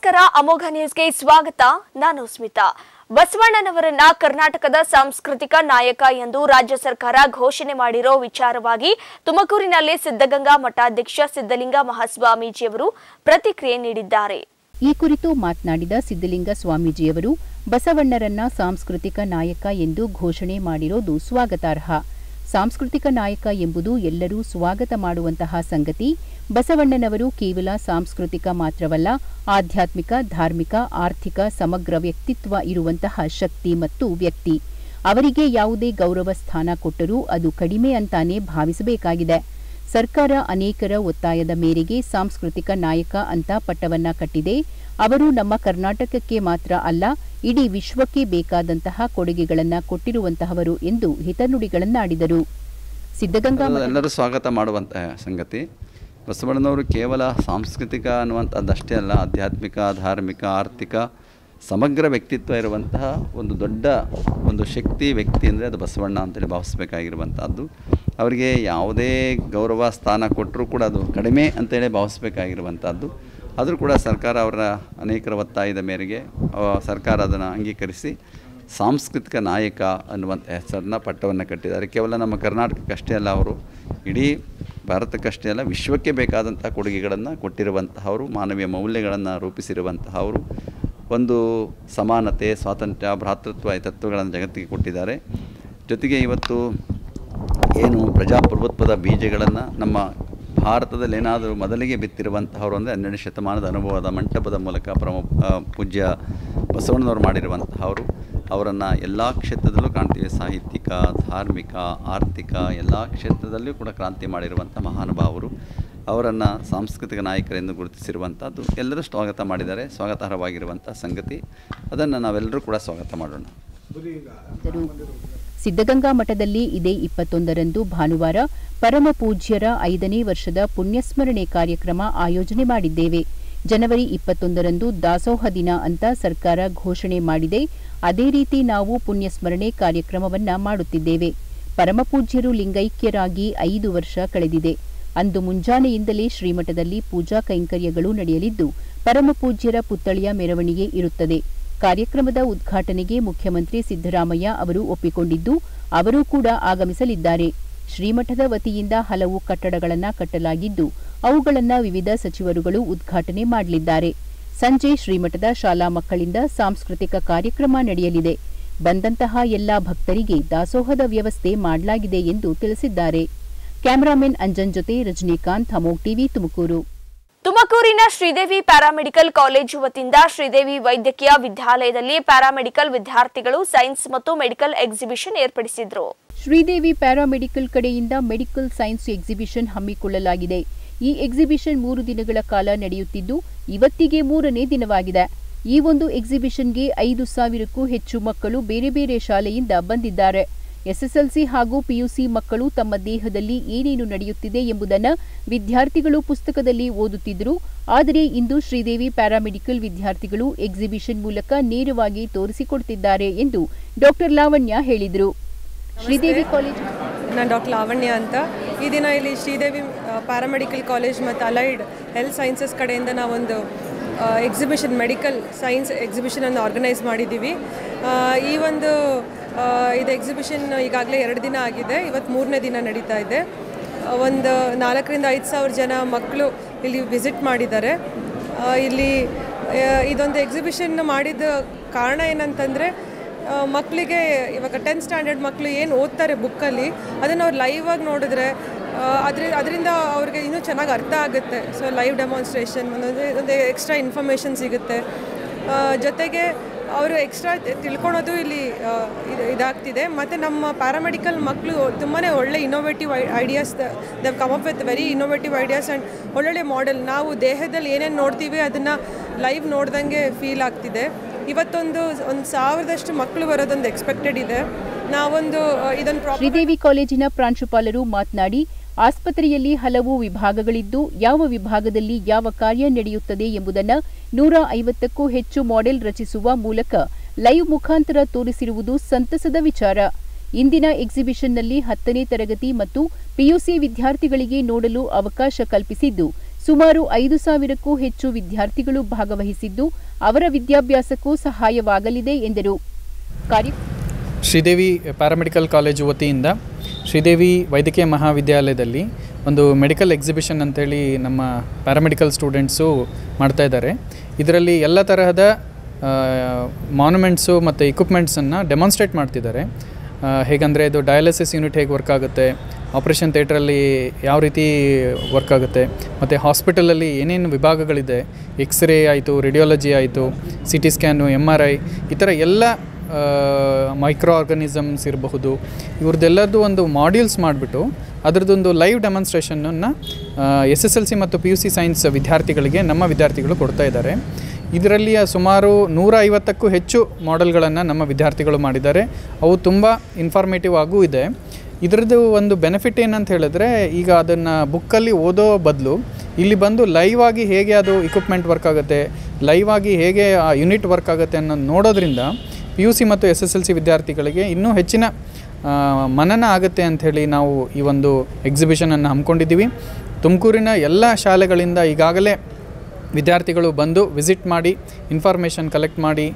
ನಮಸ್ಕಾರ ಅಮೋಘ ನ್ಯೂಸ್ಗೆ ಸ್ವಾಗತ ನಾನು ಸ್ಮಿತಾ ಬಸವಣ್ಣನವರನ್ನ ಕರ್ನಾಟಕದ ಸಾಂಸ್ಕೃತಿಕ ನಾಯಕ ಎಂದು ರಾಜ್ಯ ಸರ್ಕಾರ ಘೋಷಣೆ ಮಾಡಿರೋ ವಿಚಾರವಾಗಿ ತುಮಕೂರಿನಲ್ಲಿ ಸಿದ್ದಗಂಗಾ ಮಠಾಧ್ಯಕ್ಷ ಸಿದ್ದಲಿಂಗ ಮಹಾಸ್ವಾಮೀಜಿಯವರು ಪ್ರತಿಕ್ರಿಯೆ ನೀಡಿದ್ದಾರೆ ಈ ಕುರಿತು ಮಾತನಾಡಿದ ಸಿದ್ದಲಿಂಗ ಸ್ವಾಮೀಜಿಯವರು ಬಸವಣ್ಣರನ್ನ ಸಾಂಸ್ಕೃತಿಕ ನಾಯಕ ಎಂದು ಘೋಷಣೆ ಮಾಡಿರೋದು ಸ್ವಾಗತಾರ್ಹ ಸಾಂಸ್ಕೃತಿಕ ನಾಯಕ ಎಂಬುದು ಎಲ್ಲರೂ ಸ್ವಾಗತ ಮಾಡುವಂತಹ ಸಂಗತಿ ಬಸವಣ್ಣನವರು ಕೇವಲ ಸಾಂಸ್ಕೃತಿಕ ಮಾತ್ರವಲ್ಲ ಆಧ್ಯಾತ್ಮಿಕ ಧಾರ್ಮಿಕ ಆರ್ಥಿಕ ಸಮಗ್ರ ವ್ಯಕ್ತಿತ್ವ ಇರುವಂತಹ ಶಕ್ತಿ ಮತ್ತು ವ್ಯಕ್ತಿ ಅವರಿಗೆ ಯಾವುದೇ ಗೌರವ ಸ್ಥಾನ ಕೊಟ್ಟರೂ ಅದು ಕಡಿಮೆ ಅಂತಾನೆ ಭಾವಿಸಬೇಕಾಗಿದೆ ಸರ್ಕಾರ ಅನೇಕರ ಒತ್ತಾಯದ ಮೇರೆಗೆ ಸಾಂಸ್ಕೃತಿಕ ನಾಯಕ ಅಂತ ಪಟ್ಟವನ್ನ ಕಟ್ಟಿದೆ ಅವರು ನಮ್ಮ ಕರ್ನಾಟಕಕ್ಕೆ ಮಾತ್ರ ಅಲ್ಲ ಇಡೀ ವಿಶ್ವಕ್ಕೆ ಬೇಕಾದಂತಹ ಕೊಡುಗೆಗಳನ್ನ ಕೊಟ್ಟಿರುವಂತಹವರು ಎಂದು ಹಿತನುಡಿಗಳನ್ನಾಡಿದರು ಸಿದ್ದಗಂಗಾ ಅದು ಮಠದ ಎಲ್ಲರೂ ಸ್ವಾಗತ ಮಾಡುವಂತಹ ಸಂಗತಿ ಬಸವಣ್ಣನವರು ಕೇವಲ ಸಾಂಸ್ಕೃತಿಕ ಅನ್ನುವಂಥದ್ದಷ್ಟೇ ಅಲ್ಲ ಆಧ್ಯಾತ್ಮಿಕ ಧಾರ್ಮಿಕ ಆರ್ಥಿಕ ಸಮಗ್ರ ವ್ಯಕ್ತಿತ್ವ ಇರುವಂತಹ ಒಂದು ದೊಡ್ಡ ಒಂದು ಶಕ್ತಿ ವ್ಯಕ್ತಿ ಅಂದರೆ ಅದು ಬಸವಣ್ಣ ಅಂತೇಳಿ ಭಾವಿಸಬೇಕಾಗಿರುವಂಥದ್ದು ಅವರಿಗೆ ಯಾವುದೇ ಗೌರವ ಸ್ಥಾನ ಕೊಟ್ಟರೂ ಕೂಡ ಅದು ಕಡಿಮೆ ಅಂತೇಳಿ ಭಾವಿಸಬೇಕಾಗಿರುವಂಥದ್ದು ಆದರೂ ಕೂಡ ಸರ್ಕಾರ ಅವರ ಅನೇಕರ ಒತ್ತಾಯದ ಮೇರೆಗೆ ಅವ- ಸರ್ಕಾರ ಅದನ್ನು ಅಂಗೀಕರಿಸಿ ಸಾಂಸ್ಕೃತಿಕ ನಾಯಕ ಅನ್ನುವಂಥ ಹೆಸರನ್ನ ಪಟ್ಟವನ್ನು ಕಟ್ಟಿದ್ದಾರೆ ಕೇವಲ ನಮ್ಮ ಕರ್ನಾಟಕಕ್ಕಷ್ಟೇ ಅಲ್ಲ ಅವರು ಇಡೀ ಭಾರತಕ್ಕಷ್ಟೇ ಅಲ್ಲ ವಿಶ್ವಕ್ಕೆ ಬೇಕಾದಂಥ ಕೊಡುಗೆಗಳನ್ನು ಕೊಟ್ಟಿರುವಂತಹವರು ಮಾನವೀಯ ಮೌಲ್ಯಗಳನ್ನು ರೂಪಿಸಿರುವಂತಹವರು ಒಂದು ಸಮಾನತೆ ಸ್ವಾತಂತ್ರ್ಯ ಭ್ರಾತೃತ್ವ ಈ ತತ್ವಗಳನ್ನು ಜಗತ್ತಿಗೆ ಕೊಟ್ಟಿದ್ದಾರೆ ಜೊತೆಗೆ ಇವತ್ತು ಏನು ಪ್ರಜಾಪ್ರಭುತ್ವದ ಬೀಜಗಳನ್ನು ನಮ್ಮ ಭಾರತದಲ್ಲಿ ಏನಾದರೂ ಮೊದಲಿಗೆ ಬಿತ್ತಿರುವಂತಹವರು ಅಂದರೆ ಹನ್ನೆರಡು ಶತಮಾನದ ಅನುಭವದ ಮಂಟಪದ ಮೂಲಕ ಪ್ರಮ ಆ, ಪೂಜ್ಯ ಬಸವಣ್ಣನವರು ಮಾಡಿರುವಂತಹವರು ಅವರನ್ನು ಎಲ್ಲ ಕ್ಷೇತ್ರದಲ್ಲೂ ಕಾಣ್ತೀವಿ ಸಾಹಿತ್ಯಿಕ ಧಾರ್ಮಿಕ ಆರ್ಥಿಕ ಎಲ್ಲ ಕ್ಷೇತ್ರದಲ್ಲಿಯೂ ಕೂಡ ಕ್ರಾಂತಿ ಮಾಡಿರುವಂಥ ಮಹಾನುಭಾವರು ಅವರನ್ನು ಸಾಂಸ್ಕೃತಿಕ ನಾಯಕರೆಂದು ಗುರುತಿಸಿರುವಂಥದ್ದು ಎಲ್ಲರೂ ಸ್ವಾಗತ ಮಾಡಿದ್ದಾರೆ ಸ್ವಾಗತಾರ್ಹವಾಗಿರುವಂಥ ಸಂಗತಿ ಅದನ್ನು ನಾವೆಲ್ಲರೂ ಕೂಡ ಸ್ವಾಗತ ಮಾಡೋಣ ಇದ್ದರು. ಸಿದ್ದಗಂಗಾ ಮಠದಲ್ಲಿ ಇದೇ ಇಪ್ಪತ್ತೊಂದರಂದು ಭಾನುವಾರ ಪರಮ ಪೂಜ್ಯರ ಐದನೇ ವರ್ಷದ ಪುಣ್ಯಸ್ಮರಣೆ ಕಾರ್ಯಕ್ರಮ ಆಯೋಜನೆ ಮಾಡಿದ್ದೇವೆ ಜನವರಿ ಇಪ್ಪತ್ತೊಂದರಂದು ದಾಸೋಹ ದಿನ ಅಂತ ಸರ್ಕಾರ ಘೋಷಣೆ ಮಾಡಿದೆ ಅದೇ ರೀತಿ ನಾವು ಪುಣ್ಯಸ್ಮರಣೆ ಕಾರ್ಯಕ್ರಮವನ್ನ ಮಾಡುತ್ತಿದ್ದೇವೆ ಪರಮಪೂಜ್ಯರು ಲಿಂಗೈಕ್ಯರಾಗಿ ಐದು ವರ್ಷ ಕಳೆದಿದೆ ಅಂದು ಮುಂಜಾನೆಯಿಂದಲೇ ಶ್ರೀಮಠದಲ್ಲಿ ಪೂಜಾ ಕೈಂಕರ್ಯಗಳು ನಡೆಯಲಿದ್ದು ಪರಮಪೂಜ್ಯರ ಪುತ್ಥಳಿಯ ಮೆರವಣಿಗೆ ಇರುತ್ತದೆ ಕಾರ್ಯಕ್ರಮದ ಉದ್ಘಾಟನೆಗೆ ಮುಖ್ಯಮಂತ್ರಿ ಸಿದ್ದರಾಮಯ್ಯ ಅವರು ಒಪ್ಪಿಕೊಂಡಿದ್ದು ಅವರೂ ಕೂಡ ಆಗಮಿಸಲಿದ್ದಾರೆ ಶ್ರೀಮಠದ ವತಿಯಿಂದ ಹಲವು ಕಟ್ಟಡಗಳನ್ನು ಕಟ್ಟಲಾಗಿದ್ದು ಅವುಗಳನ್ನ ವಿವಿಧ ಸಚಿವರುಗಳು ಉದ್ಘಾಟನೆ ಮಾಡಲಿದ್ದಾರೆ ಸಂಜೆ ಶ್ರೀಮಠದ ಶಾಲಾ ಮಕ್ಕಳಿಂದ ಸಾಂಸ್ಕೃತಿಕ ಕಾರ್ಯಕ್ರಮ ನಡೆಯಲಿದೆ ಬಂದಂತಹ ಎಲ್ಲಾ ಭಕ್ತರಿಗೆ ದಾಸೋಹದ ವ್ಯವಸ್ಥೆ ಮಾಡಲಾಗಿದೆ ಎಂದು ತಿಳಿಸಿದ್ದಾರೆ ಕ್ಯಾಮರಾಮನ್ ಅಂಜನ್ ಜೊತೆ ರಜನಿಕಾಂತ್ ಅಮೋಗ್ ಟಿವಿ ತುಮಕೂರು ತುಮಕೂರಿನ ಶ್ರೀದೇವಿ ಪ್ಯಾರಾಮೆಡಿಕಲ್ ಕಾಲೇಜು ವತಿಯಿಂದ ಶ್ರೀದೇವಿ ವೈದ್ಯಕೀಯ ವಿದ್ಯಾಲಯದಲ್ಲಿ ಪ್ಯಾರಾಮೆಡಿಕಲ್ ವಿದ್ಯಾರ್ಥಿಗಳು ಸೈನ್ಸ್ ಮತ್ತು ಮೆಡಿಕಲ್ ಎಕ್ಸಿಬಿಷನ್ ಏರ್ಪಡಿಸಿದ್ರು ಶ್ರೀದೇವಿ ಪ್ಯಾರಾಮೆಡಿಕಲ್ ಕಡೆಯಿಂದ ಮೆಡಿಕಲ್ ಸೈನ್ಸ್ ಎಕ್ಸಿಬಿಷನ್ ಹಮ್ಮಿಕೊಳ್ಳಲಾಗಿದೆ ಈ ಎಕ್ಸಿಬಿಷನ್ ಮೂರು ದಿನಗಳ ಕಾಲ ನಡೆಯುತ್ತಿದ್ದು ಇವತ್ತಿಗೆ ಮೂರನೇ ದಿನವಾಗಿದೆ ಈ ಒಂದು ಎಕ್ಸಿಬಿಷನ್ಗೆ ಐದು ಸಾವಿರಕ್ಕೂ ಹೆಚ್ಚು ಮಕ್ಕಳು ಬೇರೆ ಬೇರೆ ಶಾಲೆಯಿಂದ ಬಂದಿದ್ದಾರೆ ಎಸ್ಎಸ್ಎಲ್ಸಿ ಹಾಗೂ ಪಿಯುಸಿ ಮಕ್ಕಳು ತಮ್ಮ ದೇಹದಲ್ಲಿ ಏನೇನು ನಡೆಯುತ್ತಿದೆ ಎಂಬುದನ್ನು ವಿದ್ಯಾರ್ಥಿಗಳು ಪುಸ್ತಕದಲ್ಲಿ ಓದುತ್ತಿದ್ದರು ಆದರೆ ಇಂದು ಶ್ರೀದೇವಿ ಪ್ಯಾರಾಮೆಡಿಕಲ್ ವಿದ್ಯಾರ್ಥಿಗಳು ಎಕ್ಸಿಬಿಷನ್ ಮೂಲಕ ನೇರವಾಗಿ ತೋರಿಸಿಕೊಡ್ತಿದ್ದಾರೆ ಎಂದು ಡಾಕ್ಟರ್ ಲಾವಣ್ಯ ಹೇಳಿದರು ಶ್ರೀದೇವಿ ಕಾಲೇಜ್ ನಾನು ಡಾಕ್ಟರ್ ಲಾವಣ್ಯ ಅಂತ ಈ ದಿನ ಇಲ್ಲಿ ಶ್ರೀದೇವಿ ಪ್ಯಾರಾಮೆಡಿಕಲ್ ಕಾಲೇಜ್ ಮತ್ತು ಅಲೈಡ್ ಹೆಲ್ತ್ ಸೈನ್ಸಸ್ ಕಡೆಯಿಂದ ನಾವೊಂದು ಎಕ್ಸಿಬಿಷನ್ ಮೆಡಿಕಲ್ ಸೈನ್ಸ್ ಎಕ್ಸಿಬಿಷನನ್ನು ಆರ್ಗನೈಸ್ ಮಾಡಿದ್ದೀವಿ ಆ, ಈ ಒಂದು ಆ, ಇದು ಎಕ್ಸಿಬಿಷನ್ ಈಗಾಗಲೇ ಎರಡು ದಿನ ಆಗಿದೆ ಇವತ್ತು ಮೂರನೇ ದಿನ ನಡೀತಾ ಇದೆ ಆ, ಒಂದು ನಾಲ್ಕರಿಂದ ಐದು ಸಾವಿರ ಜನ ಮಕ್ಕಳು ಇಲ್ಲಿ ವಿಸಿಟ್ ಮಾಡಿದ್ದಾರೆ ಆ, ಇಲ್ಲಿ ಆ, ಇದೊಂದು ಎಕ್ಸಿಬಿಷನ್ ಮಾಡಿದ ಕಾರಣ ಏನಂತಂದರೆ ಮಕ್ಕಳಿಗೆ ಇವಾಗ ಟೆಂತ್ ಸ್ಟ್ಯಾಂಡರ್ಡ್ ಮಕ್ಕಳು ಏನು ಓದ್ತಾರೆ ಬುಕ್ಕಲ್ಲಿ ಅದನ್ನು ಅವ್ರು ಲೈವ್ ಆಗಿ ನೋಡಿದ್ರೆ ಅದ್ರ ಅದರಿಂದ ಅವ್ರಿಗೆ ಇನ್ನೂ ಚೆನ್ನಾಗಿ ಅರ್ಥ ಆಗುತ್ತೆ ಸೊ ಲೈವ್ ಡೆಮಾನ್ಸ್ಟ್ರೇಷನ್ ಒಂದೊಂದು ಒಂದು ಎಕ್ಸ್ಟ್ರಾ ಇನ್ಫಾರ್ಮೇಷನ್ ಸಿಗುತ್ತೆ ಆ, ಜೊತೆಗೆ ಅವರು ಎಕ್ಸ್ಟ್ರಾ ತಿಳ್ಕೊಳೋದು ಇಲ್ಲಿ ಆ, ಇದು ಇದಾಗ್ತಿದೆ ಮತ್ತು ನಮ್ಮ ಪ್ಯಾರಾಮೆಡಿಕಲ್ ಮಕ್ಕಳು ತುಂಬಾ ಒಳ್ಳೆ innovative ideas they come up with very innovative ideas and ಒಳ್ಳೊಳ್ಳೆ ಮಾಡೆಲ್ ನಾವು ದೇಹದಲ್ಲಿ ಏನೇನು ನೋಡ್ತೀವಿ ಅದನ್ನು ಲೈವ್ ನೋಡ್ದಂಗೆ ಫೀಲ್ ಆಗ್ತಿದೆ ಇವತ್ತೊಂದು ಒಂದು ಸಾವಿರದಷ್ಟು ಮಕ್ಕಳು ಬರೋದೊಂದು ಎಕ್ಸ್ಪೆಕ್ಟೆಡ್ ಇದೆ ನಾವೊಂದು ಆ, ಇದೊಂದು ಪ್ರಾಬ್ಲಮ್ ಶ್ರೀದೇವಿ ಕಾಲೇಜಿನ ಪ್ರಾಂಶುಪಾಲರು ಮಾತನಾಡಿ ಆಸ್ಪತ್ರೆಯಲ್ಲಿ ಹಲವು ವಿಭಾಗಗಳಿದ್ದು ಯಾವ ವಿಭಾಗದಲ್ಲಿ ಯಾವ ಕಾರ್ಯ ನಡೆಯುತ್ತದೆ ಎಂಬುದನ್ನು ನೂರ ಐವತ್ತಕ್ಕೂ ಹೆಚ್ಚು ಮಾಡೆಲ್ ರಚಿಸುವ ಮೂಲಕ ಲೈವ್ ಮುಖಾಂತರ ತೋರಿಸಿರುವುದು ಸಂತಸದ ವಿಚಾರ ಇಂದಿನ ಎಕ್ಸಿಬಿಷನ್ನಲ್ಲಿ ಹತ್ತನೇ ತರಗತಿ ಮತ್ತು ಪಿಯುಸಿ ವಿದ್ಯಾರ್ಥಿಗಳಿಗೆ ನೋಡಲು ಅವಕಾಶ ಕಲ್ಪಿಸಿದ್ದು ಸುಮಾರು ಐದು ಸಾವಿರಕ್ಕೂ ಹೆಚ್ಚು ವಿದ್ಯಾರ್ಥಿಗಳು ಭಾಗವಹಿಸಿದ್ದು ಅವರ ವಿದ್ಯಾಭ್ಯಾಸಕ್ಕೂ ಸಹಾಯವಾಗಲಿದೆ ಎಂದರು ಕಾರ್ಯ ಶ್ರೀದೇವಿ ಪ್ಯಾರಾಮೆಡಿಕಲ್ ಕಾಲೇಜು ವತಿಯಿಂದ ಶ್ರೀದೇವಿ ವೈದ್ಯಕೀಯ ಮಹಾವಿದ್ಯಾಲಯದಲ್ಲಿ ಒಂದು ಮೆಡಿಕಲ್ ಎಕ್ಸಿಬಿಷನ್ ಅಂತೇಳಿ ನಮ್ಮ ಪ್ಯಾರಾಮೆಡಿಕಲ್ ಸ್ಟೂಡೆಂಟ್ಸು ಮಾಡ್ತಾ ಇದ್ದಾರೆ ಇದರಲ್ಲಿ ಎಲ್ಲ ತರಹದ ಮಾನ್ಯುಮೆಂಟ್ಸು ಮತ್ತು ಇಕ್ವಿಪ್ಮೆಂಟ್ಸನ್ನು ಡೆಮಾನ್ಸ್ಟ್ರೇಟ್ ಮಾಡ್ತಿದ್ದಾರೆ ಆ, ಹೇಗಂದರೆ ಇದು ಡಯಾಲಿಸಿಸ್ ಯೂನಿಟ್ ಹೇಗೆ ವರ್ಕ್ ಆಗುತ್ತೆ ಆಪ್ರೇಷನ್ ಥಿಯೇಟ್ರಲ್ಲಿ ಯಾವ ರೀತಿ ವರ್ಕ್ ಆಗುತ್ತೆ ಮತ್ತು ಹಾಸ್ಪಿಟಲಲ್ಲಿ ಏನೇನು ವಿಭಾಗಗಳಿದೆ ಎಕ್ಸ್ರೇ ಆಯಿತು ರೇಡಿಯಾಲಜಿ ಆಯಿತು C T scan M R I ಈ ಥರ ಎಲ್ಲ ಮೈಕ್ರೋ ಆರ್ಗನಿಸಮ್ಸ್ ಇರಬಹುದು ಇವ್ರದ್ದೆಲ್ಲರದ್ದು ಒಂದು ಮಾಡ್ಯೂಲ್ಸ್ ಮಾಡಿಬಿಟ್ಟು ಅದರದ್ದೊಂದು ಲೈವ್ ಡೆಮಾನ್ಸ್ಟ್ರೇಷನನ್ನು ಎಸ್ ಎಸ್ ಎಲ್ ಸಿ ಮತ್ತು ಪಿ ಯು ಸಿ ಸೈನ್ಸ್ ವಿದ್ಯಾರ್ಥಿಗಳಿಗೆ ನಮ್ಮ ವಿದ್ಯಾರ್ಥಿಗಳು ಕೊಡ್ತಾ ಇದ್ದಾರೆ ಇದರಲ್ಲಿ ಸುಮಾರು ನೂರ ಐವತ್ತಕ್ಕೂ ಹೆಚ್ಚು ಮಾಡೆಲ್ಗಳನ್ನು ನಮ್ಮ ವಿದ್ಯಾರ್ಥಿಗಳು ಮಾಡಿದ್ದಾರೆ ಅವು ತುಂಬ ಇನ್ಫಾರ್ಮೇಟಿವ್ ಆಗೂ ಇದೆ ಇದರದ್ದು ಒಂದು ಬೆನಿಫಿಟ್ ಏನಂತ ಹೇಳಿದ್ರೆ ಈಗ ಅದನ್ನು ಬುಕ್ಕಲ್ಲಿ ಓದೋ ಬದಲು ಇಲ್ಲಿ ಬಂದು ಲೈವ್ ಆಗಿ ಹೇಗೆ ಅದು ಇಕ್ವಿಪ್ಮೆಂಟ್ ವರ್ಕ್ ಆಗುತ್ತೆ ಲೈವ್ ಆಗಿ ಹೇಗೆ ಆ ಯೂನಿಟ್ ವರ್ಕ್ ಆಗುತ್ತೆ ಅನ್ನೋದು ನೋಡೋದ್ರಿಂದ ಪಿ ಯು ಸಿ ಮತ್ತು ಎಸ್ ಎಸ್ ಎಲ್ ಸಿ ವಿದ್ಯಾರ್ಥಿಗಳಿಗೆ ಇನ್ನೂ ಹೆಚ್ಚಿನ ಆ, ಮನನ ಆಗುತ್ತೆ ಅಂಥೇಳಿ ನಾವು ಈ ಒಂದು ಎಕ್ಸಿಬಿಷನನ್ನು ಹಮ್ಮಿಕೊಂಡಿದ್ದೀವಿ ತುಮಕೂರಿನ ಎಲ್ಲ ಶಾಲೆಗಳಿಂದ ಈಗಾಗಲೇ ವಿದ್ಯಾರ್ಥಿಗಳು ಬಂದು ವಿಸಿಟ್ ಮಾಡಿ ಇನ್ಫಾರ್ಮೇಷನ್ ಕಲೆಕ್ಟ್ ಮಾಡಿ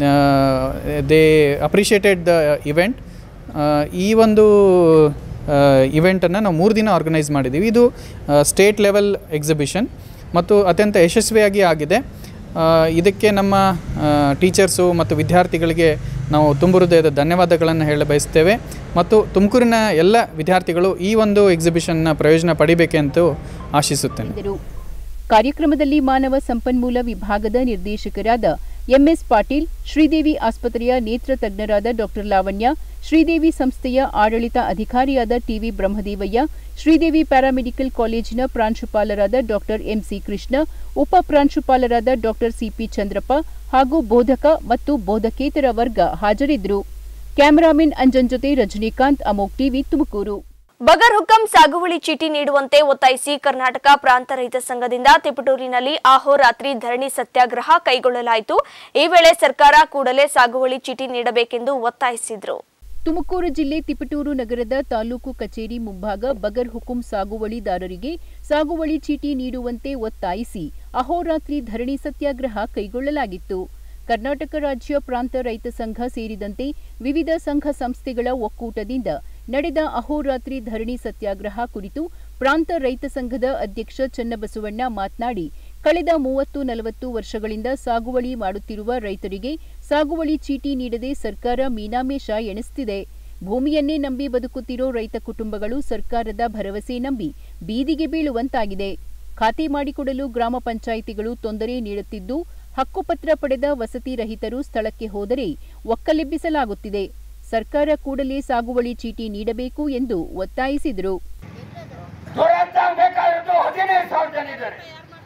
ದೇ ಅಪ್ರಿಷಿಯೇಟೆಡ್ ದ ಇವೆಂಟ್ ಈ ಒಂದು ಇವೆಂಟನ್ನು ನಾವು ಮೂರು ದಿನ ಆರ್ಗನೈಸ್ ಮಾಡಿದ್ದೀವಿ ಇದು ಸ್ಟೇಟ್ ಲೆವೆಲ್ ಎಕ್ಸಿಬಿಷನ್ ಮತ್ತು ಅತ್ಯಂತ ಯಶಸ್ವಿಯಾಗಿ ಆಗಿದೆ ಆ, ಇದಕ್ಕೆ ನಮ್ಮ ಟೀಚರ್ಸು ಮತ್ತು ವಿದ್ಯಾರ್ಥಿಗಳಿಗೆ ನಾವು ತುಂಬ ಹೃದಯದ ಧನ್ಯವಾದಗಳನ್ನು ಹೇಳ ಬಯಸ್ತೇವೆ ಮತ್ತು ತುಮಕೂರಿನ ಎಲ್ಲ ವಿದ್ಯಾರ್ಥಿಗಳು ಈ ಒಂದು ಎಕ್ಸಿಬಿಷನ್ನ ಪ್ರಯೋಜನ ಪಡಿಬೇಕೆಂದು ಆಶಿಸುತ್ತೇನೆ ಎಂದರು ಕಾರ್ಯಕ್ರಮದಲ್ಲಿ ಮಾನವ ಸಂಪನ್ಮೂಲ ವಿಭಾಗದ ನಿರ್ದೇಶಕರಾದ ಎಂಎಸ್ ಪಾಟೀಲ್ ಶ್ರೀದೇವಿ ಆಸ್ಪತ್ರೆಯ ನೇತ್ರ ತಜ್ಞರಾದ ಡಾಕ್ಟರ್ ಲಾವಣ್ಯ ಶ್ರೀದೇವಿ ಸಂಸ್ಥೆಯ ಆಡಳಿತ ಅಧಿಕಾರಿಯಾದ ಟಿವಿ ಬ್ರಹ್ಮದೇವಯ್ಯ ಶ್ರೀದೇವಿ ಪ್ಯಾರಾಮೆಡಿಕಲ್ ಕಾಲೇಜಿನ ಪ್ರಾಂಶುಪಾಲರಾದ ಡಾಕ್ಟರ್ ಎಂಸಿ ಕೃಷ್ಣ ಉಪ ಪ್ರಾಂಶುಪಾಲರಾದ ಡಾಕ್ಟರ್ ಸಿಪಿ ಚಂದ್ರಪ್ಪ ಹಾಗೂ ಬೋಧಕ ಮತ್ತು ಬೋಧಕೇತರ ವರ್ಗ ಹಾಜರಿದ್ದರು ಕ್ಯಾಮರಾಮನ್ ಅಂಜನ್ ಜೊತೆ ರಜನಿಕಾಂತ್ ಅಮೋಕ್ ಟಿವಿ ತುಮಕೂರು ಬಗರ್ ಹುಕಂ ಸಾಗುವಳಿ ಚೀಟಿ ನೀಡುವಂತೆ ಒತ್ತಾಯಿಸಿ ಕರ್ನಾಟಕ ಪ್ರಾಂತ ರೈತ ಸಂಘದಿಂದ ತಿಪಟೂರಿನಲ್ಲಿ ಅಹೋರಾತ್ರಿ ಧರಣಿ ಸತ್ಯಾಗ್ರಹ ಕೈಗೊಳ್ಳಲಾಯಿತು ಈ ವೇಳೆ ಸರ್ಕಾರ ಕೂಡಲೇ ಸಾಗುವಳಿ ಚೀಟಿ ನೀಡಬೇಕೆಂದು ಒತ್ತಾಯಿಸಿದರು ತುಮಕೂರು ಜಿಲ್ಲೆ ತಿಪಟೂರು ನಗರದ ತಾಲೂಕು ಕಚೇರಿ ಮುಂಭಾಗ ಬಗರ್ ಹುಕುಂ ಸಾಗುವಳಿದಾರರಿಗೆ ಸಾಗುವಳಿ ಚೀಟಿ ನೀಡುವಂತೆ ಒತ್ತಾಯಿಸಿ ಅಹೋರಾತ್ರಿ ಧರಣಿ ಸತ್ಯಾಗ್ರಹ ಕೈಗೊಳ್ಳಲಾಗಿತ್ತು ಕರ್ನಾಟಕ ರಾಜ್ಯ ಪ್ರಾಂತ ರೈತ ಸಂಘ ಸೇರಿದಂತೆ ವಿವಿಧ ಸಂಘ ಸಂಸ್ಥೆಗಳ ಒಕ್ಕೂಟದಿಂದ ನಡೆದ ಅಹೋರಾತ್ರಿ ಧರಣಿ ಸತ್ಯಾಗ್ರಹ ಕುರಿತು ಪ್ರಾಂತ ರೈತ ಸಂಘದ ಅಧ್ಯಕ್ಷ ಚನ್ನಬಸವಣ್ಣ ಮಾತನಾಡಿ ಕಳೆದ ಮೂವತ್ತು ನಲವತ್ತು ವರ್ಷಗಳಿಂದ ಸಾಗುವಳಿ ಮಾಡುತ್ತಿರುವ ರೈತರಿಗೆ ಸಾಗುವಳಿ ಚೀಟಿ ನೀಡದೆ ಸರ್ಕಾರ ಮೀನಾಮೇಷ ಎಣಿಸುತ್ತಿದೆ ಭೂಮಿಯನ್ನೇ ನಂಬಿ ಬದುಕುತ್ತಿರೋ ರೈತ ಕುಟುಂಬಗಳು ಸರ್ಕಾರದ ಭರವಸೆ ನಂಬಿ ಬೀದಿಗೆ ಬೀಳುವಂತಾಗಿದೆ ಖಾತೆ ಮಾಡಿಕೊಡಲು ಗ್ರಾಮ ಪಂಚಾಯಿತಿಗಳು ತೊಂದರೆ ನೀಡುತ್ತಿದ್ದು ಹಕ್ಕುಪತ್ರ ಪಡೆದ ವಸತಿ ರಹಿತರು ಸ್ಥಳಕ್ಕೆ ಹೋದರೆ ಒಕ್ಕಲೆಬ್ಬಿಸಲಾಗುತ್ತಿದೆ ಸರ್ಕಾರ ಕೂಡಲೇ ಸಾಗುವಳಿ ಚೀಟಿ ನೀಡಬೇಕು ಎಂದು ಒತ್ತಾಯಿಸಿದರು ದುರಂತ ಬೇಕಾಗಿರೋದು ಹದಿನೈದು ಸಾವಿರ ಜನ ಇದ್ದಾರೆ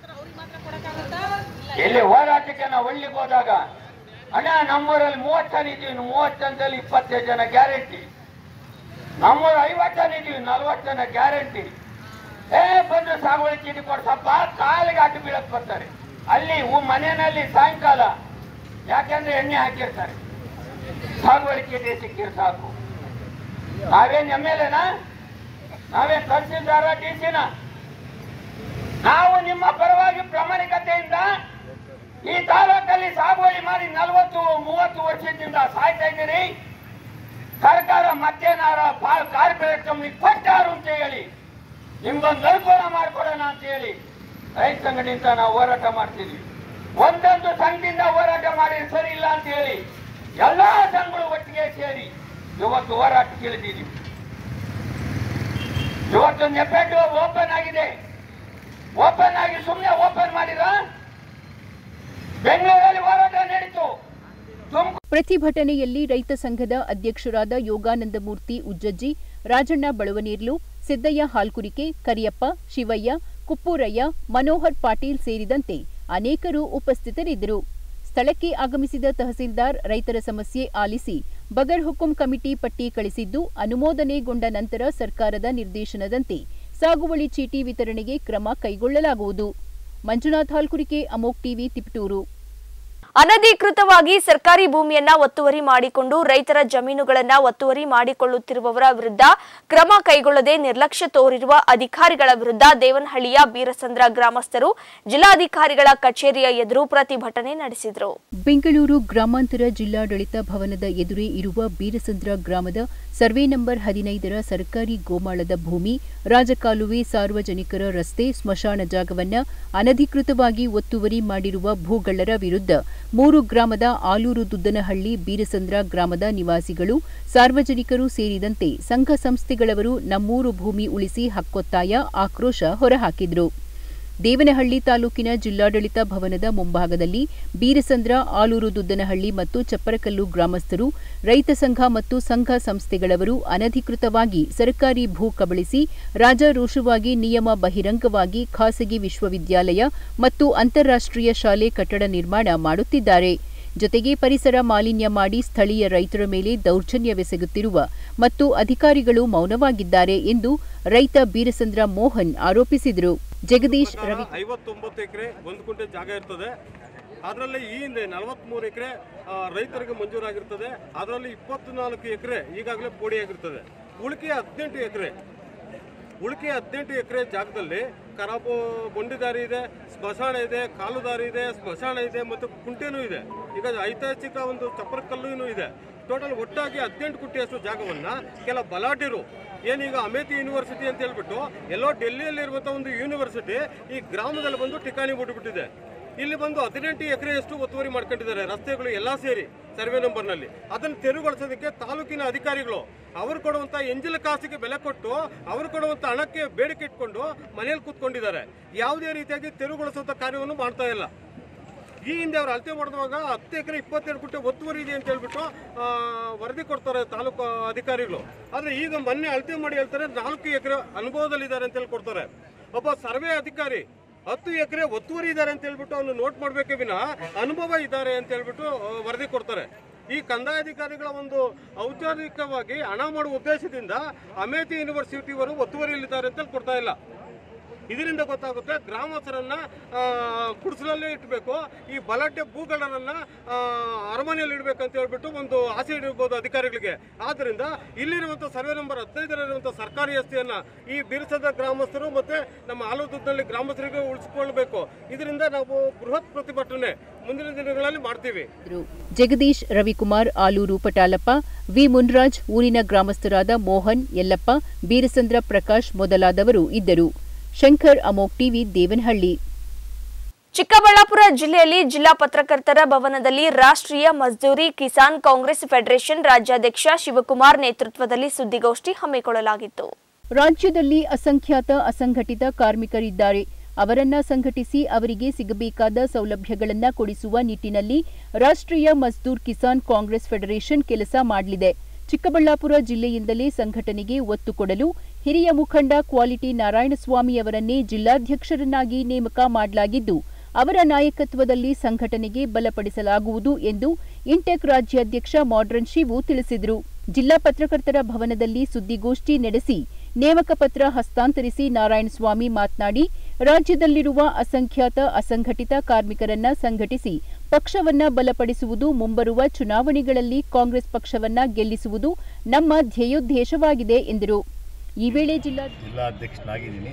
ಇಲ್ಲಿ ಹೋರಾಟಕ್ಕೆ ನಾವು ಒಳ್ಳಿಗೆ ಹೋದಾಗ ಅಣ್ಣ ನಮ್ಮೂರಲ್ಲಿ ಮೂವತ್ತು ಜನ ಇದೀವಿ ಮೂವತ್ತು ಜನದಲ್ಲಿ ಇಪ್ಪತ್ತೈದು ಜನ ಗ್ಯಾರಂಟಿ ನಮ್ಮೂರು ಐವತ್ತು ಜನ ಇದೀವಿ ನಲ್ವತ್ತು ಜನ ಗ್ಯಾರಂಟಿ ಏ ಬಂದು ಸಾಗುವಳಿ ಚೀಟಿ ಕೊಡ್ಸಪ್ಪ ಕಾಲಿಗೆ ಅಡ್ಡು ಬೀಳಕ್ ಬರ್ತಾರೆ ಅಲ್ಲಿ ಉ- ಮನೆಯಲ್ಲಿ ಸಾಯಂಕಾಲ ಯಾಕೆಂದ್ರೆ ಎಣ್ಣೆ ಹಾಕಿರ್ತಾರೆ ಸಾಗುವಳಿ ಚೀಟಿ ಸಿಕ್ಕಿರ್ ಸಾಕು ನಾವೇನ್ ಎಮ್ ಎಲ್ ಎನಾ ನಾವೇನ್ ತಹಸೀಲ್ದಾರ ಡಿ ಸಿನ ನಾವು ನಿಮ್ಮ ಪರವಾಗಿ ಪ್ರಾಮಾಣಿಕತೆಯಿಂದ ಈ ತಾಲೂಕಲ್ಲಿ ಸಾಗುವಳಿ ಮಾಡಿ ನಲವತ್ತು ಮೂವತ್ತು ವರ್ಷದಿಂದ ಸಾಯ್ತಾ ಇದ್ದೀರಿ ಸರ್ಕಾರ ಮತ್ತೇನಾರ ಕಾರ್ಪೊರೇಟ್ ಕಂಪ್ನಿ ಕೊಟ್ಟಾರು ಅಂತ ಹೇಳಿ ನಿಮ್ಗೊಂದು ಅನುಕೂಲ ಮಾಡಿಕೊಡೋಣ ಅಂತ ಹೇಳಿ ರೈತ ಸಂಘಟನೆಯಿಂದ ನಾವು ಹೋರಾಟ ಮಾಡ್ತಿದ್ವಿ ಒಂದೊಂದು ಸಂಘದಿಂದ ಹೋರಾಟ ಮಾಡಿ ಸರಿ ಇಲ್ಲ ಅಂತ ಹೇಳಿ ಎಲ್ಲಾ ಸಂಘಗಳು ಒಟ್ಟಿಗೆ ಸೇರಿ ಇವತ್ತು ಹೋರಾಟಕ್ಕೆ ಇಳಿದಿದ್ದೀವಿ ಇವತ್ತು ನೆಪೆಟ್ಟು ಓಪನ್ ಆಗಿದೆ ಓಪನ್ ಆಗಿ ಸುಮ್ಮನೆ ಓಪನ್ ಮಾಡಿದ ಬೆಂಗಳೂರಲ್ಲಿ ಹೋರಾಟ ನಡೀತು ತುಮಕೂರು ಪ್ರತಿಭಟನೆಯಲ್ಲಿ ರೈತ ಸಂಘದ ಅಧ್ಯಕ್ಷರಾದ ಯೋಗಾನಂದಮೂರ್ತಿ ಉಜ್ಜಜ್ಜಿ ರಾಜಣ್ಣ ಬಳವನೀರ್ಲು ಸಿದ್ದಯ್ಯ ಹಾಲ್ಕುರಿಕೆ ಕರಿಯಪ್ಪ ಶಿವಯ್ಯ ಕುಪ್ಪೂರಯ್ಯ ಮನೋಹರ್ ಪಾಟೀಲ್ ಸೇರಿದಂತೆ ಅನೇಕರು ಉಪಸ್ಥಿತರಿದ್ದರು ಸ್ಥಳಕ್ಕೆ ಆಗಮಿಸಿದ ತಹಸೀಲ್ದಾರ್ ರೈತರ ಸಮಸ್ಯೆ ಆಲಿಸಿ ಬಗರ್ ಹುಕುಂ ಕಮಿಟಿ ಪಟ್ಟಿ ಕಳಿಸಿದ್ದು ಅನುಮೋದನೆಗೊಂಡ ನಂತರ ಸರ್ಕಾರದ ನಿರ್ದೇಶನದಂತೆ ಸಾಗುವಳಿ ಚೀಟಿ ವಿತರಣೆಗೆ ಕ್ರಮ ಕೈಗೊಳ್ಳಲಾಗುವುದು ಮಂಜುನಾಥ್ ಹಾಲ್ಕುರಿಕೆ ಅಮೋಕ್ ಟಿವಿ ತಿಪಟೂರು ಅನಧಿಕೃತವಾಗಿ ಸರ್ಕಾರಿ ಭೂಮಿಯನ್ನ ಒತ್ತುವರಿ ಮಾಡಿಕೊಂಡು ರೈತರ ಜಮೀನುಗಳನ್ನ ಒತ್ತುವರಿ ಮಾಡಿಕೊಳ್ಳುತ್ತಿರುವವರ ವಿರುದ್ಧ ಕ್ರಮ ಕೈಗೊಳ್ಳದೆ ನಿರ್ಲಕ್ಷ್ಯ ತೋರಿರುವ ಅಧಿಕಾರಿಗಳ ವಿರುದ್ಧ ದೇವನಹಳ್ಳಿಯ ಬೀರಸಂದ್ರ ಗ್ರಾಮಸ್ಥರು ಜಿಲ್ಲಾಧಿಕಾರಿಗಳ ಕಚೇರಿಯ ಎದುರು ಪ್ರತಿಭಟನೆ ನಡೆಸಿದರು ಬೆಂಗಳೂರು ಗ್ರಾಮಾಂತರ ಜಿಲ್ಲಾಡಳಿತ ಭವನದ ಎದುರೇ ಇರುವ ಬೀರಸಂದ್ರ ಗ್ರಾಮದ ಸರ್ವೆ ನಂಬರ್ ಹದಿನೈದರ ಸರ್ಕಾರಿ ಗೋಮಾಳದ ಭೂಮಿ ರಾಜಕಾಲುವೆ ಸಾರ್ವಜನಿಕರ ರಸ್ತೆ ಸ್ಮಶಾನ ಜಾಗವನ್ನ ಅನಧಿಕೃತವಾಗಿ ಒತ್ತುವರಿ ಮಾಡಿರುವ ಭೂಗಳ್ಳರ ವಿರುದ್ಧ ಮೂರು ಗ್ರಾಮದ ಆಲೂರು ದುದ್ದನಹಳ್ಳಿ ಬೀರಸಂದ್ರ ಗ್ರಾಮದ ನಿವಾಸಿಗಳು ಸಾರ್ವಜನಿಕರು ಸೇರಿದಂತೆ ಸಂಘ ಸಂಸ್ಥೆಗಳವರು ನಮ್ಮೂರು ಭೂಮಿ ಉಳಿಸಿ ಹಕ್ಕೊತ್ತಾಯ ಆಕ್ರೋಶ ಹೊರಹಾಕಿದ್ರು ದೇವನಹಳ್ಳಿ ತಾಲೂಕಿನ ಜಿಲ್ಲಾಡಳಿತ ಭವನದ ಮುಂಭಾಗದಲ್ಲಿ ಬೀರಸಂದ್ರ ಆಲೂರು ದುದ್ದನಹಳ್ಳಿ ಮತ್ತು ಚಪ್ಪರಕಲ್ಲು ಗ್ರಾಮಸ್ಥರು ರೈತ ಸಂಘ ಮತ್ತು ಸಂಘ ಸಂಸ್ಥೆಗಳವರು ಅನಧಿಕೃತವಾಗಿ ಸರ್ಕಾರಿ ಭೂ ಕಬಳಿಸಿ ರಾಜಾರೋಷವಾಗಿ ನಿಯಮ ಬಹಿರಂಗವಾಗಿ ಖಾಸಗಿ ವಿಶ್ವವಿದ್ಯಾಲಯ ಮತ್ತು ಅಂತಾರಾಷ್ಟ್ರೀಯ ಶಾಲೆ ಕಟ್ಟಡ ನಿರ್ಮಾಣ ಮಾಡುತ್ತಿದ್ದಾರೆ ಜೊತೆಗೆ ಪರಿಸರ ಮಾಲಿನ್ಯ ಮಾಡಿ ಸ್ಥಳೀಯ ರೈತರ ಮೇಲೆ ದೌರ್ಜನ್ಯವೆಸಗುತ್ತಿರುವ ಮತ್ತು ಅಧಿಕಾರಿಗಳು ಮೌನವಾಗಿದ್ದಾರೆ ಎಂದು ರೈತ ಬೀರಸಂದ್ರ ಮೋಹನ್ ಆರೋಪಿಸಿದರು ಜಗದೀಶ್ ರವಿ ಐವತ್ತೊಂಬತ್ತು ಎಕರೆ ಒಂದು ಕುಂಟೆ ಜಾಗ ಇರ್ತದೆ ಅದರಲ್ಲಿ ಈ ಹಿಂದೆ ನಲವತ್ಮೂರು ಎಕರೆ ರೈತರಿಗೆ ಮಂಜೂರಾಗಿರ್ತದೆ ಅದರಲ್ಲಿ ಇಪ್ಪತ್ನಾಲ್ಕು ಎಕರೆ ಈಗಾಗಲೇ ಪೋಡಿಯಾಗಿರ್ತದೆ ಉಳಿಕೆ ಹದಿನೆಂಟು ಎಕರೆ ಉಳಿಕೆ ಹದಿನೆಂಟು ಎಕರೆ ಜಾಗದಲ್ಲಿ ಖರಾಬು ಬಂಡಿ ದಾರಿ ಇದೆ ಸ್ಮಶಾನ ಇದೆ ಕಾಲು ದಾರಿ ಇದೆ ಸ್ಮಶಾನ ಇದೆ ಮತ್ತು ಕುಂಟೆನೂ ಇದೆ ಈಗ ಐತಿಹಾಸಿಕ ಒಂದು ಚಪ್ಪರ ಕಲ್ಲೂ ಇದೆ ಟೋಟಲ್ ಒಟ್ಟಾಗಿ ಹದಿನೆಂಟು ಕುಂಟೆಯಷ್ಟು ಜಾಗವನ್ನ ಕೆಲ ಬಲಾಢ್ಯರು ಏನೀಗ ಅಮೇಥಿ ಯೂನಿವರ್ಸಿಟಿ ಅಂತ ಹೇಳ್ಬಿಟ್ಟು ಎಲ್ಲೋ ಡೆಲ್ಲಿಯಲ್ಲಿರುವಂಥ ಒಂದು ಯೂನಿವರ್ಸಿಟಿ ಈ ಗ್ರಾಮದಲ್ಲಿ ಬಂದು ಠಿಕಾಣಿ ಬಿಟ್ಟುಬಿಟ್ಟಿದೆ ಇಲ್ಲಿ ಬಂದು ಹದಿನೆಂಟು ಎಕರೆಯಷ್ಟು ಒತ್ತುವರಿ ಮಾಡ್ಕೊಂಡಿದ್ದಾರೆ ರಸ್ತೆಗಳು ಎಲ್ಲ ಸೇರಿ ಸರ್ವೆ ನಂಬರ್ನಲ್ಲಿ ಅದನ್ನು ತೆರವುಗೊಳಿಸೋದಕ್ಕೆ ತಾಲೂಕಿನ ಅಧಿಕಾರಿಗಳು ಅವರು ಕೊಡುವಂತ ಎಂಜಿಲ ಕಾಸಿಗೆ ಬೆಲೆ ಕೊಟ್ಟು ಅವರು ಕೊಡುವಂತ ಹಣಕ್ಕೆ ಬೇಡಿಕೆ ಇಟ್ಕೊಂಡು ಮನೆಯಲ್ಲಿ ಕೂತ್ಕೊಂಡಿದ್ದಾರೆ ಯಾವುದೇ ರೀತಿಯಾಗಿ ತೆರವುಗೊಳಿಸುವಂತ ಕಾರ್ಯವನ್ನು ಮಾಡ್ತಾ ಇಲ್ಲ ಈ ಹಿಂದೆ ಅವ್ರು ಅಳತೆ ಮಾಡಿದಾಗ ಹತ್ತು ಎಕರೆ ಇಪ್ಪತ್ತೆರಡು ಗುಂಟೆ ಒತ್ತುವರಿ ಇದೆ ಅಂತ ಹೇಳ್ಬಿಟ್ಟು ಆ, ವರದಿ ಕೊಡ್ತಾರೆ ತಾಲೂಕು ಅಧಿಕಾರಿಗಳು ಆದ್ರೆ ಈಗ ಮೊನ್ನೆ ಅಳತೆ ಮಾಡಿ ಹೇಳ್ತಾರೆ ನಾಲ್ಕು ಎಕರೆ ಅನುಭವದಲ್ಲಿದ್ದಾರೆ ಅಂತ ಹೇಳಿ ಕೊಡ್ತಾರೆ ಒಬ್ಬ ಸರ್ವೆ ಅಧಿಕಾರಿ ಹತ್ತು ಎಕರೆ ಒತ್ತುವರಿ ಇದ್ದಾರೆ ಅಂತ ಹೇಳ್ಬಿಟ್ಟು ಅವನು ನೋಟ್ ಮಾಡ್ಬೇಕೇ ವಿನ ಅನುಭವ ಇದ್ದಾರೆ ಅಂತ ಹೇಳ್ಬಿಟ್ಟು ಆ, ವರದಿ ಕೊಡ್ತಾರೆ ಈ ಕಂದಾಯ ಅಧಿಕಾರಿಗಳ ಒಂದು ಔಪಚಾರಿಕವಾಗಿ ಹಣ ಮಾಡುವ ಉದ್ದೇಶದಿಂದ ಅಮೇಥಿ ಯೂನಿವರ್ಸಿಟಿಯವರು ಒತ್ತುವರಿಯಲ್ಲಿದ್ದಾರೆ ಅಂತ ಹೇಳಿ ಕೊಡ್ತಾ ಇಲ್ಲ ಇದರಿಂದ ಗೊತ್ತಾಗುತ್ತೆ ಗ್ರಾಮಸ್ಥರನ್ನ ಆ, ಗುಡಿಸಲಲ್ಲೇ ಇಟ್ಬೇಕು ಈ ಬಲಾಢ್ಯ ಭೂಗಳನ್ನ ಆ, ಅರಮನೆಯಲ್ಲಿ ಇಡಬೇಕು ಅಂತ ಹೇಳ್ಬಿಟ್ಟು ಒಂದು ಆಸೆ ಇಡಬಹುದು ಅಧಿಕಾರಿಗಳಿಗೆ ಆದ್ದರಿಂದ ಇಲ್ಲಿರುವಂತ ಸರ್ವೆ ನಂಬರ್ ಹದಿನೈದರಲ್ಲಿರುವಂತ ಸರ್ಕಾರಿ ಆಸ್ತಿಯನ್ನ ಈ ಬಿರ್ಸದ ಗ್ರಾಮಸ್ಥರು ಮತ್ತೆ ನಮ್ಮ ಆಲೂದುದ್ದಲ್ಲಿ ಗ್ರಾಮಸ್ಥರಿಗೆ ಉಳಿಸಿಕೊಳ್ಬೇಕು ಇದರಿಂದ ನಾವು ಬೃಹತ್ ಪ್ರತಿಭಟನೆ ಮುಂದಿನ ದಿನಗಳಲ್ಲಿ ಮಾಡ್ತೀವಿ ಇದ್ರು. ಜಗದೀಶ್ ರವಿಕುಮಾರ್ ಆಲೂರು ಪಟಾಲಪ್ಪ ವಿ ಮುನ್ರಾಜ್ ಊರಿನ ಗ್ರಾಮಸ್ಥರಾದ ಮೋಹನ್ ಯಲ್ಲಪ್ಪ ಬೀರಸಂದ್ರ ಪ್ರಕಾಶ್ ಮೊದಲಾದವರು ಇದ್ದರು ಶಂಕರ್ ಅಮೋಕ್ ಟಿವಿ ದೇವನಹಳ್ಳಿ ಚಿಕ್ಕಬಳ್ಳಾಪುರ ಜಿಲ್ಲೆಯಲ್ಲಿ ಜಿಲ್ಲಾ ಪತ್ರಕರ್ತರ ಭವನದಲ್ಲಿ ರಾಷ್ಟ್ರೀಯ ಮಜ್ದೂರಿ ಕಿಸಾನ್ ಕಾಂಗ್ರೆಸ್ ಫೆಡರೇಷನ್ ರಾಜ್ಯಾಧ್ಯಕ್ಷ ಶಿವಕುಮಾರ್ ನೇತೃತ್ವದಲ್ಲಿ ಸುದ್ದಿಗೋಷ್ಠಿ ಹಮ್ಮಿಕೊಳ್ಳಲಾಗಿತ್ತು ರಾಜ್ಯದಲ್ಲಿ ಅಸಂಖ್ಯಾತ ಅಸಂಘಟಿತ ಕಾರ್ಮಿಕರಿದ್ದಾರೆ ಅವರನ್ನ ಸಂಘಟಿಸಿ ಅವರಿಗೆ ಸಿಗಬೇಕಾದ ಸೌಲಭ್ಯಗಳನ್ನ ಕೊಡಿಸುವ ನಿಟ್ಟಿನಲ್ಲಿ ರಾಷ್ಟ್ರೀಯ ಮಜ್ದೂರ್ ಕಿಸಾನ್ ಕಾಂಗ್ರೆಸ್ ಫೆಡರೇಷನ್ ಕೆಲಸ ಮಾಡಲಿದೆ ಚಿಕ್ಕಬಳ್ಳಾಪುರ ಜಿಲ್ಲೆಯಿಂದಲೇ ಸಂಘಟನೆಗೆ ಒತ್ತು ಕೊಡಲು ಹಿರಿಯ ಮುಖಂಡ ಕ್ವಾಲಿಟಿ ನಾರಾಯಣಸ್ವಾಮಿಯವರನ್ನೇ ಜಿಲ್ಲಾಧ್ಯಕ್ಷರನ್ನಾಗಿ ನೇಮಕ ಮಾಡಲಾಗಿದ್ದು ಅವರ ನಾಯಕತ್ವದಲ್ಲಿ ಸಂಘಟನೆಗೆ ಬಲಪಡಿಸಲಾಗುವುದು ಎಂದು ಇಂಟೆಕ್ ರಾಜ್ಯಾಧ್ಯಕ್ಷ ಮಾಡ್ರನ್ ಶಿವು ತಿಳಿಸಿದರು ಜಿಲ್ಲಾ ಪತ್ರಕರ್ತರ ಭವನದಲ್ಲಿ ಸುದ್ದಿಗೋಷ್ಠಿ ನಡೆಸಿ ನೇಮಕ ಪತ್ರ ಹಸ್ತಾಂತರಿಸಿ ನಾರಾಯಣಸ್ವಾಮಿ ಮಾತನಾಡಿ ರಾಜ್ಯದಲ್ಲಿರುವ ಅಸಂಖ್ಯಾತ ಅಸಂಘಟಿತ ಕಾರ್ಮಿಕರನ್ನ ಸಂಘಟಿಸಿ ಪಕ್ಷವನ್ನ ಬಲಪಡಿಸುವುದು ಮುಂಬರುವ ಚುನಾವಣೆಗಳಲ್ಲಿ ಕಾಂಗ್ರೆಸ್ ಪಕ್ಷವನ್ನ ಗೆಲ್ಲಿಸುವುದು ನಮ್ಮ ಧ್ಯೇಯೋದ್ದೇಶವಾಗಿದೆ ಎಂದರು ಈ ವೇಳೆ ಜಿಲ್ಲಾ ಜಿಲ್ಲಾಧ್ಯಕ್ಷನಾಗಿದ್ದೀನಿ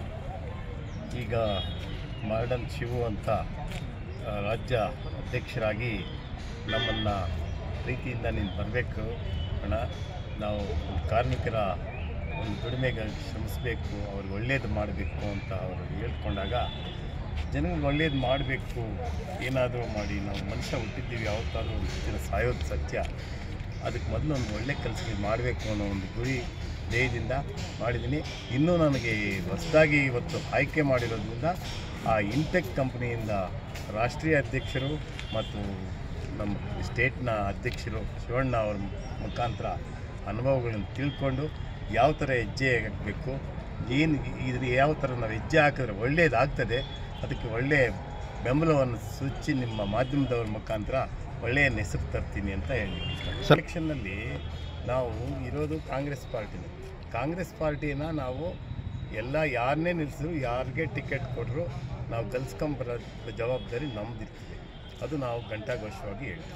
ಈಗ ಮಾಡನ್ ಶಿವು ಅಂತ ಆ, ರಾಜ್ಯ ಅಧ್ಯಕ್ಷರಾಗಿ ನಮ್ಮನ್ನು ಪ್ರೀತಿಯಿಂದ ನೀನು ಬರಬೇಕು ಅಣ್ಣ ನಾವು ಒಂದು ಕಾರ್ಮಿಕರ ಒಂದು ದುಡಿಮೆಗಾಗಿ ಶ್ರಮಿಸಬೇಕು ಅವ್ರಿಗೆ ಒಳ್ಳೇದು ಮಾಡಬೇಕು ಅಂತ ಅವರು ಹೇಳ್ಕೊಂಡಾಗ ಜನಗಳಿಗೆ ಒಳ್ಳೇದು ಮಾಡಬೇಕು ಏನಾದರೂ ಮಾಡಿ ನಾವು ಮನುಷ್ಯ ಹುಟ್ಟಿದ್ದೀವಿ ಯಾವತ್ತಾದರೂ ಒಂದು ದಿನ ಸಾಯೋದು ಸತ್ಯ ಅದಕ್ಕೆ ಮೊದಲು ಒಂದು ಒಳ್ಳೆ ಕೆಲಸ ಮಾಡಬೇಕು ಅನ್ನೋ ಒಂದು ಗುರಿ ಧ್ಯೇಯದಿಂದ ಮಾಡಿದ್ದೀನಿ ಇನ್ನೂ ನನಗೆ ಹೊಸದಾಗಿ ಇವತ್ತು ಆಯ್ಕೆ ಮಾಡಿರೋದ್ರಿಂದ ಆ ಇಂಟೆಕ್ ಕಂಪ್ನಿಯಿಂದ ರಾಷ್ಟ್ರೀಯ ಅಧ್ಯಕ್ಷರು ಮತ್ತು ನಮ್ಮ ಸ್ಟೇಟ್ನ ಅಧ್ಯಕ್ಷರು ಶಿವಣ್ಣ ಅವ್ರ ಮುಖಾಂತರ ಅನುಭವಗಳನ್ನು ತಿಳ್ಕೊಂಡು ಯಾವ ಥರ ಹೆಜ್ಜೆ ಹಾಕಬೇಕು ಏನು ಇದ್ರ ಯಾವ ಥರ ನಾವು ಹೆಜ್ಜೆ ಹಾಕಿದ್ರೆ ಒಳ್ಳೆಯದಾಗ್ತದೆ ಅದಕ್ಕೆ ಒಳ್ಳೆಯ ಬೆಂಬಲವನ್ನು ಸೂಚಿ ನಿಮ್ಮ ಮಾಧ್ಯಮದವ್ರ ಮುಖಾಂತರ ಒಳ್ಳೆಯ ಹೆಸರು ತರ್ತೀನಿ ಅಂತ ಹೇಳಿ ಸೆಲೆಕ್ಷನ್ನಲ್ಲಿ ನಾವು ಇರೋದು ಕಾಂಗ್ರೆಸ್ ಪಾರ್ಟಿನ ಕಾಂಗ್ರೆಸ್ ಪಾರ್ಟಿನ ನಾವು ಎಲ್ಲ ಯಾರನ್ನೇ ನಿಲ್ಲಿಸಿದ್ರು ಯಾರಿಗೆ ಟಿಕೆಟ್ ಕೊಟ್ಟರು ನಾವು ಗೆಲ್ಸ್ಕೊಂಬರೋ ಜವಾಬ್ದಾರಿ ನಮ್ದಿರ್ತದೆ ಅದು ನಾವು ಘಂಟಾಘೋಷವಾಗಿ ಹೇಳ್ತೀವಿ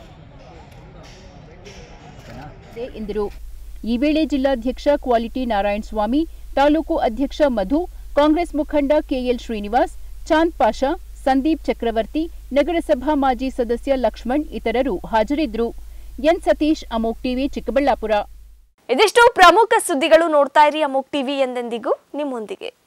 ಇದೆ ಎಂದರು ಈ ವೇಳೆ ಜಿಲ್ಲಾಧ್ಯಕ್ಷ ಕ್ವಾಲಿಟಿ ನಾರಾಯಣ ಸ್ವಾಮಿ ತಾಲೂಕು ಅಧ್ಯಕ್ಷ ಮಧು ಕಾಂಗ್ರೆಸ್ ಮುಖಂಡ ಕೆಎಲ್ ಶ್ರೀನಿವಾಸ್ ಚಾಂದ್ ಪಾಷಾ ಸಂದೀಪ್ ಚಕ್ರವರ್ತಿ ನಗರಸಭಾ ಮಾಜಿ ಸದಸ್ಯ ಲಕ್ಷ್ಮಣ್ ಇತರರು ಹಾಜರಿದ್ದರು ಎನ್ ಸತೀಶ್ ಅಮೋಕ್ ಟಿವಿ ಚಿಕ್ಕಬಳ್ಳಾಪುರ ಇದಿಷ್ಟು ಪ್ರಮುಖ ಸುದ್ದಿಗಳು ನೋಡ್ತಾ ಇರಿ ಅಮೋಕ್ ಟಿವಿ ಎಂದೆಂದಿಗೂ ನಿಮ್ಮೊಂದಿಗೆ